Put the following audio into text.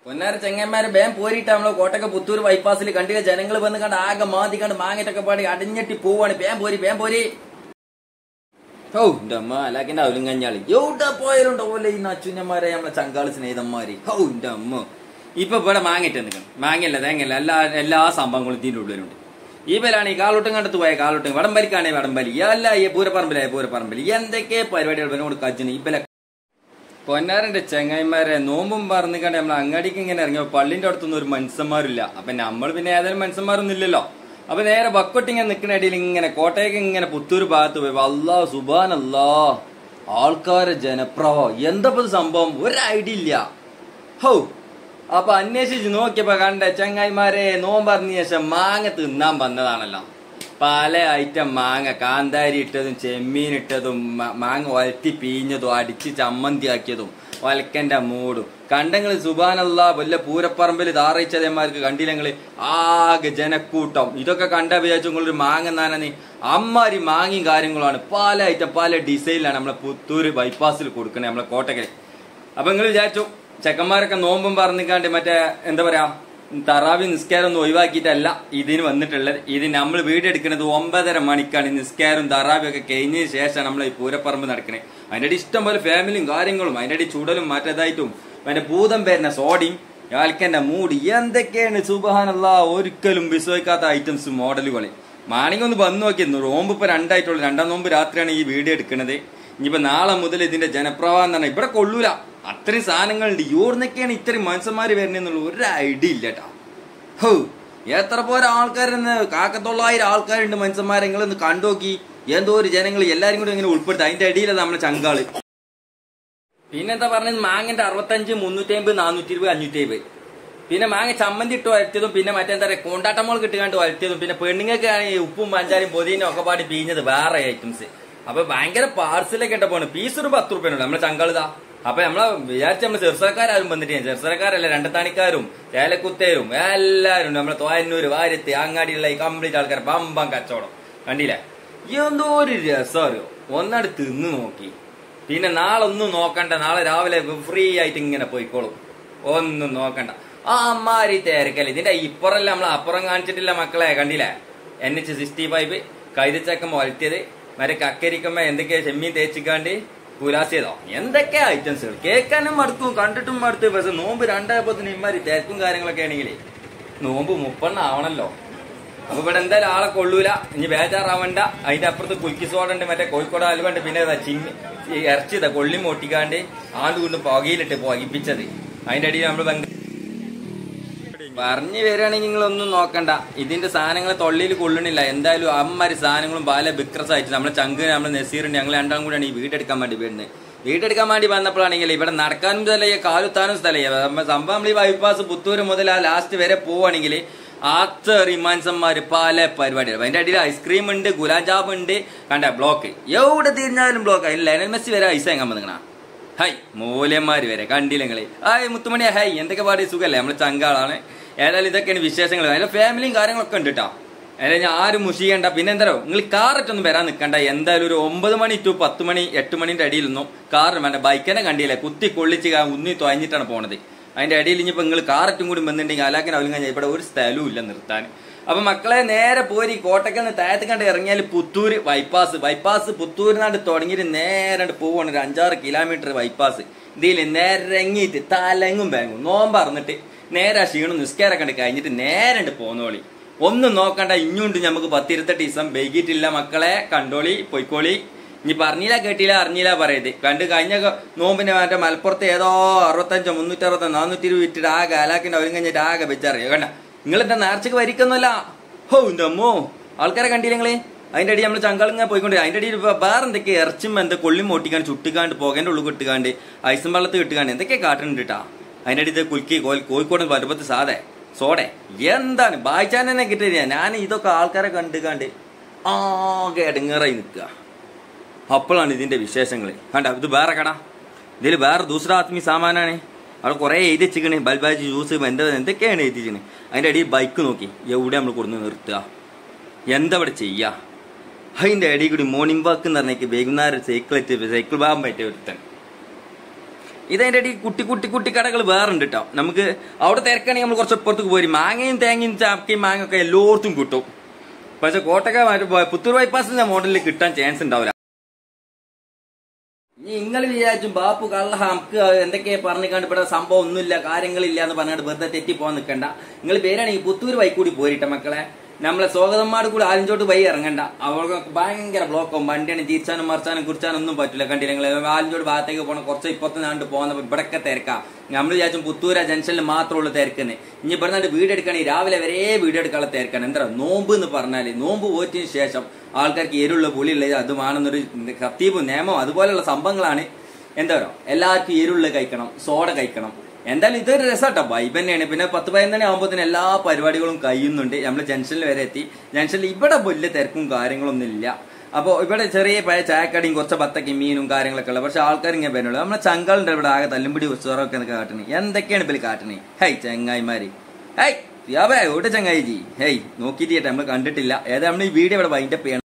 പൊന്നാര ചെങ്ങന്മാരെ ബേം പോരിട്ട് നമ്മളെ കോട്ടക്ക പുത്തൂർ ബൈപ്പാസിൽ കണ്ടില്ല ജനങ്ങൾ വന്ന് കണ്ട് ആകെ മാതി കണ്ട് മാങ്ങറ്റൊക്കെ പാടി അടിഞ്ഞിട്ട് പോവാണ് ബേം പോരി ബേം പോരി ഓ എന്റെ അമ്മ അലാക്കിന്റെ അവലും കഞ്ഞാളി എവിടെ പോയാലുണ്ടോ പോലെ ഈ നച്ചുഞ്ഞന്മാരെ നമ്മളെ ചങ്കാളി സ്നേഹിതന്മാര് ഓ എന്റെ അമ്മ ഇപ്പൊ ഇവിടെ മാങ്ങിട്ട് നിൽക്കണം മാങ്ങല്ല തേങ്ങല്ല എല്ലാ എല്ലാ സംഭവങ്ങളും ഇതിന്റെ ഉള്ളിലുണ്ട് ഈ ബലാണ് ഈ കാലോട്ടും കണ്ടത്ത് പോയ കാലോട്ടും വടംബലിക്കാണേ വടംബലി അല്ല ഈ പൂരപ്പറമ്പിലായ പൂരപ്പറമ്പിൽ എന്തൊക്കെ പരിപാടികൾ ഇവനോട് കജ്ജന് ഇബല പൊന്നാരന്റെ ചെങ്ങായിമാരെ നോമ്പും പറഞ്ഞിക്കണ്ട് നമ്മൾ അങ്ങാടിക്ക് ഇങ്ങനെ ഇറങ്ങിയ പള്ളിന്റെ അടുത്തൊന്നും ഒരു മനുഷ്യന്മാരില്ല അപ്പൊ നമ്മൾ പിന്നെ ഏതായാലും മനുഷ്യന്മാരൊന്നും ഇല്ലല്ലോ അപ്പൊ നേരെ ബക്കൊട്ടി ഇങ്ങനെ നിൽക്കുന്ന ഇടയിൽ ഇങ്ങനെ കോട്ടയ്ക്ക് ഇങ്ങനെ പുത്തൂർ ഭാഗത്ത് പോയി അല്ലാ സുബാനല്ലാ ആൾക്കാരെ ജനപ്രവാഹം എന്താ ഇപ്പൊ ഇത് സംഭവം ഒരു ഐഡിയ ഇല്ല ഹൗ അപ്പൊ അന്വേഷിച്ച് നോക്കിയപ്പോ കണ്ട ചങ്ങായിമാരെ നോമ്പറിഞ്ഞ ശേഷം മാങ്ങ തിന്നാൻ വന്നതാണല്ലോ പല ഐറ്റം മാങ്ങ കാന്താരി ഇട്ടതും ചെമ്മീൻ ഇട്ടതും മ- മാങ്ങ വലത്തി പീഞ്ഞതും അടിച്ച് ചമ്മന്തി ആക്കിയതും ഒലക്കന്റെ മൂടും കണ്ടങ്ങള് സുബാനല്ല വല്ല പൂരപ്പറമ്പിൽ താറയിച്ചതേമാർക്ക് കണ്ടില്ലങ്ങള് ആകെ ജനക്കൂട്ടം ഇതൊക്കെ കണ്ട വിചാരിച്ചു നിങ്ങളൊരു മാങ്ങ നാനനി അമ്മാരി മാങ്ങയും കാര്യങ്ങളാണ് പല ഐറ്റം പല ഡിസൈനിലാണ് നമ്മളെ പുത്തൂര് ബൈപ്പാസിൽ കൊടുക്കണേ നമ്മളെ കോട്ടക്കൽ അപ്പൊ നിങ്ങൾ വിചാരിച്ചു ചെക്കന്മാരൊക്കെ നോമ്പും പറഞ്ഞിക്കാണ്ട് മറ്റേ എന്താ പറയാ തറാവി നിസ്കാരം ഒന്നും ഒഴിവാക്കിയിട്ടല്ല ഇതിന് വന്നിട്ടുള്ളത് ഇത് നമ്മൾ വീടെടുക്കുന്നത് ഒമ്പതര മണിക്കാണ് ഈ നിസ്കാരം തറാവി ഒക്കെ കഴിഞ്ഞതിന് ശേഷമാണ് നമ്മൾ ഈ പൂരപ്പറമ്പ് നടക്കണേ അതിന്റെ ഇടയിൽ ഇഷ്ടം പോലെ ഫാമിലിയും കാര്യങ്ങളും അതിന്റെ ഇടയിൽ ചുടലും മറ്റേതായിട്ടും അതിന്റെ ഭൂതം പേരുന്ന സോഡിയും ആൽക്കന്റെ മൂടി എന്തൊക്കെയാണ് സുബഹാനല്ല ഒരിക്കലും വിശ്വസിക്കാത്ത ഐറ്റംസ് മോഡലുകളെ മാണിങ് ഒന്ന് വന്നു നോക്കിയിരുന്നു നോമ്പ് ഇപ്പൊ രണ്ടായിട്ടുള്ളൂ രണ്ടാം നോമ്പ് രാത്രിയാണ് ഈ വീഡിയോ എടുക്കുന്നത് ഇനിയിപ്പോ നാളെ മുതൽ ഇതിന്റെ ജനപ്രവാഹം തന്നെ ഇവിടെ കൊള്ളൂല അത്രയും സാധനങ്ങളുണ്ട് ഇവിടുന്നൊക്കെയാണ് ഇത്രയും മനുഷ്യന്മാര് വരുന്നെന്നുള്ള ഒരു ഐഡിയ ഇല്ല കേട്ടോ ഹോ എത്ര പോരെ ആൾക്കാരെന്ന് കാക്കത്തൊള്ളായിരം ആൾക്കാരുണ്ട് മനുഷ്യന്മാരെ നിങ്ങളൊന്ന് കണ്ടുനോക്കി എന്തോ ഒരു ജനങ്ങൾ എല്ലാരും കൂടി ഇങ്ങനെ ഉൾപ്പെടുത്തി അതിന്റെ അടിയിലാണ് നമ്മളെ ചങ്കാള് പിന്നെന്താ പറഞ്ഞത് മാങ്ങന്റെ അറുപത്തഞ്ച് മുന്നൂറ്റി അമ്പത് നാനൂറ്റി ഇരുപത് അഞ്ഞൂറ്റി അമ്പത് പിന്നെ മാങ്ങ ചമ്മന്തി ഇട്ട് വരത്തിയതും പിന്നെ മറ്റെന്താ പറയാ കോണ്ടാട്ടമോൾ കിട്ടുകാണ്ട് വരത്തിയതും പിന്നെ പെണ്ണുങ്ങൾക്ക് ആണെങ്കിൽ ഉപ്പും പഞ്ചാരും പൊതിനും ഒക്കെ പാടി പീഞ്ഞത് വേറെ ഐറ്റംസ് അപ്പൊ ഭയങ്കര പാർസലൊക്കെ ഇട്ട പോണ് പീസ് ഒരു പത്ത് റുപ്യനുള്ളൂ നമ്മളെ ചങ്കളിതാ അപ്പൊ നമ്മളെ വിചാരിച്ച നമ്മള് ചെറുസക്കാരും വന്നിട്ട് ചെറുസക്കാരല്ല രണ്ടത്താണിക്കാരും ചേലക്കുത്തേരും എല്ലാരും ഉണ്ട് നമ്മളെ തോയന്നൂര് വാര്യത്ത് അങ്ങാടിയുള്ള ഈ കംപ്ലീറ്റ് ആൾക്കാർ പമ്പം കച്ചവടം കണ്ടില്ലേ എന്തോ ഒരു രസം ഒന്നട് തിന്ന് നോക്കി പിന്നെ നാളെ ഒന്നും നോക്കണ്ട നാളെ രാവിലെ ഫ്രീ ആയിട്ട് ഇങ്ങനെ പോയിക്കോളും ഒന്നും നോക്കണ്ട ആ അമ്മാരി തിരക്കല്ല ഇതിന്റെ ഇപ്പുറല്ല നമ്മൾ അപ്പുറം കാണിച്ചിട്ടില്ല മക്കളെ കണ്ടില്ലേ എൻ എച്ച് സിക്സ്റ്റി ഫൈവ് കൈതച്ചക്കം വളർത്തിയത് മറ്റേ കക്കരിക്കുമ്പോ എന്തൊക്കെയാ ചെമ്മീൻ തേച്ചിക്കാണ്ട് പുലാസിയതോ എന്തൊക്കെ ഐറ്റംസുകൾ കേൾക്കാനും മടുക്കും കണ്ടിട്ടും മടുത്തു പക്ഷെ നോമ്പ് രണ്ടായപ്പോ ഇമ്മാരി തിരക്കും കാര്യങ്ങളൊക്കെ ആണെങ്കിൽ നോമ്പ് മുപ്പെണ്ണ ആവണല്ലോ അപ്പൊ ഇവിടെ എന്തായാലും ആളെ കൊള്ളൂല ഇനി ബേജാറാവണ്ട അതിന്റെ അപ്പുറത്ത് കുൽക്കി സോഡ ഉണ്ട് മറ്റേ കോഴിക്കോട് അലുവണ്ട് പിന്നെ ഇതാ ചിമ്മി ഈ ഇറച്ചിതാ കൊള്ളി മോട്ടിക്കാണ്ട് ആണ്ട് കൊണ്ടും പുകയിലിട്ട് പുകയിപ്പിച്ചത് അതിന്റെ അടിയിൽ നമ്മൾ ഭയങ്കര പറഞ്ഞു വരികയാണെങ്കിൽ നിങ്ങളൊന്നും നോക്കണ്ട ഇതിന്റെ സാധനങ്ങൾ തൊള്ളിയിൽ കൊള്ളണില്ല എന്തായാലും അമ്മമാര് സാധനങ്ങളും പല ബിക്രസ് ആയിട്ട് നമ്മളെ ചങ്ക് നമ്മളെ നസീറുണ്ട് ഞങ്ങൾ രണ്ടാം കൂടെയാണ് ഈ വീടെടുക്കാൻ വേണ്ടി വരുന്നത് വീടെടുക്കാൻ വേണ്ടി വന്നപ്പോഴാണെങ്കിൽ ഇവിടെ നടക്കാനും സ്ഥലയ്യ കാലുത്താനും സ്ഥലയ്യ സംഭവം നമ്മൾ ഈ ബൈപ്പാസ് പുത്തൂര് മുതൽ ആ ലാസ്റ്റ് വരെ പോവാണെങ്കിൽ അത്രയും മനുഷ്യന്മാര് പല പരിപാടികൾ അതിന്റെ അടിയിൽ ഐസ്ക്രീം ഉണ്ട് ഗുലാബ് ജാബ് ഉണ്ട് കണ്ട ബ്ലോക്ക് എവിടെ തിരിഞ്ഞാലും ബ്ലോക്ക് അതിൽ ലയനൽ മെസ്സി വരെ ഐസ് വാങ്ങാൻ വന്നിങ്ങണ ഹൈ മൂല്യന്മാര് വരെ കണ്ടില്ല നിങ്ങള് ഹായ് മുത്തുമണിയ ഹൈ എന്തൊക്കെ പാടി സുഖല്ലേ നമ്മള് ചങ്കാളാണ് ഏതായാലും ഇതൊക്കെയാണ് വിശേഷങ്ങൾ അതിന്റെ ഫാമിലിയും കാര്യങ്ങളൊക്കെ ഉണ്ട് കേട്ടോ അതായത് ഞാൻ ആരും മുഷിയണ്ട പിന്നെ എന്താ നിങ്ങൾ കാററ്റൊന്നും വരാൻ നിൽക്കണ്ട എന്തായാലും ഒരു ഒമ്പത് മണി ടു പത്ത് മണി എട്ട് മണിന്റെ അടിയിലൊന്നും കാറിന് വേണ്ട ബൈക്കിനെ കണ്ടില്ല കുത്തി കൊള്ളിച്ച് കാ- ഉന്നി തുഴഞ്ഞിട്ടാണ് പോണത് അതിന്റെ അടിയിൽ ഇനിയിപ്പോ നിങ്ങൾ കാററ്റും കൂടി വന്നിട്ടുണ്ടെങ്കിൽ അലാക്കിന് അവലും കഴിഞ്ഞാൽ ഇവിടെ ഒരു സ്ഥലവും ഇല്ല നിർത്താൻ അപ്പൊ മക്കളെ നേരെ പോരി കോട്ടക്കൽ നിന്ന് താഴത്ത് കണ്ട് ഇറങ്ങിയാൽ പുത്തൂര് ബൈപ്പാസ് ബൈപ്പാസ് പുത്തൂരിനാണ്ട് തുടങ്ങിയിട്ട് നേരെ പോവാണ് ഒരു അഞ്ചാറ് കിലോമീറ്റർ ബൈപ്പാസ് ഇതിൽ നിരങ്ങിയിട്ട് തലങ്ങും ബാങ്ങും നോമ്പറന്നിട്ട് നേരെ ആ ക്ഷീണം നിസ്കാരൊക്കെ കണ്ട് കഴിഞ്ഞിട്ട് നേരെ പോന്നോളി ഒന്നും നോക്കണ്ട ഇഞ്ഞുണ്ട് നമുക്ക് പത്തിരുത്തെട്ട് ദിവസം വൈകിട്ടില്ല മക്കളെ കണ്ടോളി പൊയ്ക്കോളി ഇനി പറഞ്ഞില്ല കേട്ടില്ല അറിഞ്ഞില്ല പറയത് കണ്ട് കഴിഞ്ഞ ക- നോമ്പിന് മറ്റേ മലപ്പുറത്ത് ഏതോ അറുപത്തഞ്ചോ മുന്നൂറ്റി അറുപത്തോ നാനൂറ്റി ഇരുപത് വിറ്റിട്ട് ആകെ അലാക്കിന്റെ അവരും കഴിഞ്ഞിട്ട് ആകെ വെച്ചറിയോ കണ്ട നിങ്ങൾ എന്താ നേർച്ചക്ക് വരിക്കൊന്നുമല്ല ഹോ എന്റെ അമ്മോ ആൾക്കാരെ കണ്ടില്ല നിങ്ങള് അതിന്റെ അടി നമ്മൾ ചങ്കളിങ്ങനെ പോയിക്കൊണ്ട് അതിന്റെ അടിയിൽ ഇപ്പൊ വേറെ എന്തൊക്കെ ഇറച്ചും എന്താ കൊള്ളി മോട്ടിക്കാണ്ട് ചുട്ടിക്കാണ്ട് പുകന്റെ ഉള്ളിൽ കിട്ടുകാണ്ട് ഐസും വെള്ളത്ത് കിട്ടുകാണ്ട് എന്തൊക്കെ കാട്ടുന്നുണ്ട് കേട്ടാ അതിന്റെ അടി ഇത് കുലുക്കി കോൽ- കോഴിക്കോട് പരുപ്പത്ത് സാധേ സോടെ എന്താണ് വായിച്ചാൻ തന്നെ കിട്ടില്ല ഞാൻ ഇതൊക്കെ ആൾക്കാരെ കണ്ട് കണ്ട് ആകെ ഇടങ്ങേറായി നിൽക്കുക അപ്പോഴാണ് ഇതിന്റെ വിശേഷങ്ങൾ കണ്ട ഇത് വേറെ കട ഇതിൽ വേറെ ദൂസറാത്മി സാമാനാണ് അവിടെ കുറെ എഴുതി വെച്ചിക്കണ് ബൽബാജി ജ്യൂസ് എന്താ എന്തൊക്കെയാണ് എഴുതി വെച്ചിക്കണ് അതിന്റെ അടിയിൽ ബൈക്ക് നോക്കി എവിടെ നമ്മൾ കൊടുന്ന് നിർത്തുക എന്താ ഇവിടെ ചെയ്യുക അതിന്റെ ഇടയിൽ കൂടി മോർണിംഗ് വാക്ക് എന്ന് പറഞ്ഞേക്ക് വൈകുന്നേരം സൈക്കിൾ എത്തി സൈക്കിൾ ബാഗം പറ്റിയ ഒരുത്തൻ ഇതതിന്റെ ഇടയിൽ കുട്ടി കുട്ടി കുട്ടി കടകൾ വേറെ ഉണ്ട് കേട്ടോ നമുക്ക് അവിടെ തിരക്കാണെങ്കിൽ നമ്മൾ കുറച്ച് ഇപ്പുറത്തേക്ക് പോരും മാങ്ങയും തേങ്ങയും ചാക്കയും മാങ്ങ ഒക്കെ എല്ലായിടത്തും കിട്ടും പക്ഷെ കോട്ടക്ക മറ്റേ പുത്തൂർ ബൈപ്പാസിന്റെ മോഡലിൽ കിട്ടാൻ ചാൻസ് ഉണ്ടാവില്ല ഇനി നിങ്ങൾ വിചാരിച്ചും ബാപ്പു കള്ള നമുക്ക് എന്തൊക്കെയാ പറഞ്ഞു കണ്ട് ഇവിടെ സംഭവം ഒന്നുമില്ല കാര്യങ്ങളില്ല എന്ന് പറഞ്ഞിട്ട് വെറുതെ തെറ്റി പോകാൻ നിൽക്കണ്ട നിങ്ങൾ പേരാണെങ്കിൽ പുത്തൂർ വൈക്കൂടി പോരിട്ട മക്കളെ നമ്മളെ സ്വാഗതന്മാട് കൂടി ആലിഞ്ചോട്ട് വൈ ഇറങ്ങണ്ട അവർക്ക് ഭയങ്കര ബ്ലോക്കും വണ്ടിയാണ് തിരിച്ചാനും മറിച്ചാനും കുറിച്ചാനും ഒന്നും പറ്റില്ല കണ്ടില്ല നിങ്ങൾ ആലിഞ്ചോട് ഭാഗത്തേക്ക് പോകണം കുറച്ച് ഇപ്പുറത്ത് നാണ്ട് പോകുന്ന ഇവിടൊക്കെ തിരക്കാം നമ്മൾ വിചാരിച്ചും പുത്തൂര ജംഗ്ഷനിൽ മാത്രമുള്ള തിരക്കുന്നത് ഇനി ഇവിടെ വീട് എടുക്കണമെങ്കിൽ രാവിലെ വരെ വീട് എടുക്കാനുള്ള തിരക്കാണ് എന്താ നോമ്പ് എന്ന് പറഞ്ഞാല് നോമ്പ് പോറ്റിന് ശേഷം ആൾക്കാർക്ക് എരുള്ള പുളിയുള്ള അതുമാണെന്നൊരു സത്യവും നിയമം അതുപോലെയുള്ള സംഭവങ്ങളാണ് എന്താ പറയുക എല്ലാവർക്കും എരുള്ള കഴിക്കണം സോഡ കഴിക്കണം എന്തായാലും ഇതൊരു രസമാട്ടോ വൈബ് തന്നെയാണ് പിന്നെ പത്ത് പതിനൊന്നണി ആകുമ്പോഴത്തേന് എല്ലാ പരിപാടികളും കഴിയുന്നുണ്ട് നമ്മൾ ജംഗ്ഷനിൽ വരെ എത്തി ജംഗ്ഷനിൽ ഇവിടെ വലിയ തിരക്കും കാര്യങ്ങളൊന്നും ഇല്ല അപ്പോൾ ഇവിടെ ചെറിയ പഴയ ചായക്കടിയും കുറച്ച് ബത്തക്കയും മീനും കാര്യങ്ങളൊക്കെ ഉള്ളത് പക്ഷെ ആൾക്കാർ ഇങ്ങനെ വരുന്നുള്ളൂ നമ്മുടെ ചങ്കളുണ്ട് ഇവിടെ ആകെ തല്ലുംപിടി ഉത്സവമൊക്കെ കാട്ടണേ എന്തൊക്കെയാണ് ഇപ്പം കാട്ടണേ ഹൈ ചങ്ങായിമാര് ഹൈ യാബേ ഓട്ട് ചങ്ങായി ജി ഹേയ് നോക്കിയിട്ട് നമ്മൾ കണ്ടിട്ടില്ല ഏതാ നമ്മൾ ഈ വീഡിയോ ഇവിടെ വൈൻഡപ്പ് ചെയ്യണം